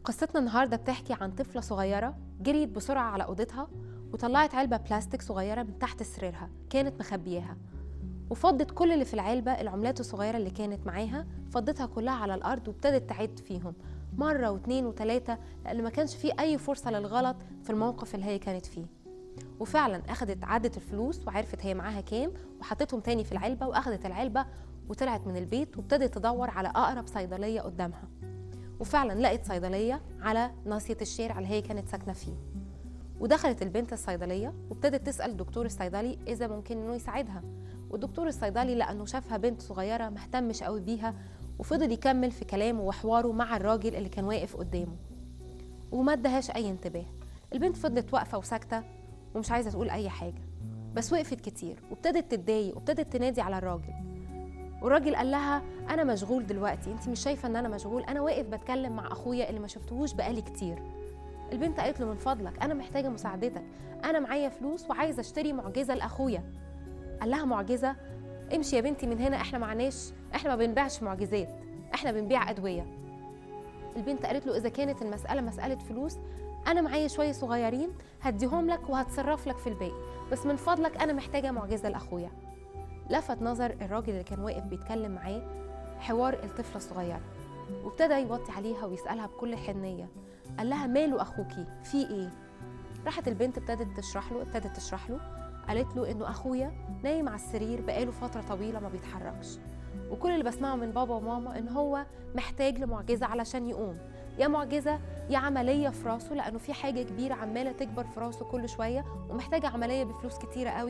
قصتنا النهارده بتحكي عن طفلة صغيرة جريت بسرعة على أوضتها وطلعت علبة بلاستيك صغيرة من تحت سريرها كانت مخبياها وفضت كل اللي في العلبة العملات الصغيرة اللي كانت معاها فضتها كلها على الأرض وابتدت تعد فيهم مرة واتنين وتلاتة لأن ما كانش فيه أي فرصة للغلط في الموقف اللي هي كانت فيه وفعلا أخدت عدت الفلوس وعرفت هي معاها كام وحطتهم تاني في العلبة وأخدت العلبة وطلعت من البيت وابتدت تدور على أقرب صيدلية قدامها وفعلا لقت صيدلية على ناصية الشارع اللي هي كانت ساكنة فيه ودخلت البنت الصيدلية وابتدت تسأل الدكتور الصيدلي إذا ممكن إنه يساعدها والدكتور الصيدلي لأنه شافها بنت صغيرة مهتمش قوي بيها وفضل يكمل في كلامه وحواره مع الراجل اللي كان واقف قدامه وما ادهاش أي انتباه البنت فضلت واقفة وساكتة ومش عايزة تقول أي حاجة بس وقفت كتير وابتدت تتضايق وابتدت تنادي على الراجل والراجل قال لها انا مشغول دلوقتي انت مش شايفه ان انا مشغول انا واقف بتكلم مع اخويا اللي ما شفتهوش بقالي كتير البنت قالت له من فضلك انا محتاجه مساعدتك انا معايا فلوس وعايزه اشتري معجزه لاخويا قال لها معجزه امشي يا بنتي من هنا احنا معناش احنا ما بنبيعش معجزات احنا بنبيع ادويه البنت قالت له اذا كانت المساله مساله فلوس انا معايا شويه صغيرين هديهم لك وهتصرف لك في الباقي بس من فضلك انا محتاجه معجزه لاخويا لفت نظر الراجل اللي كان واقف بيتكلم معاه حوار الطفله الصغيره وابتدى يوطي عليها ويسالها بكل حنيه قال لها ماله اخوكي في ايه راحت البنت ابتدت تشرح له ابتدت تشرح له قالت له انه اخويا نايم على السرير بقاله فتره طويله ما بيتحركش وكل اللي بسمعه من بابا وماما ان هو محتاج لمعجزه علشان يقوم يا معجزه يا عمليه في راسه لانه في حاجه كبيره عماله تكبر في راسه كل شويه ومحتاجه عمليه بفلوس كتيره قوي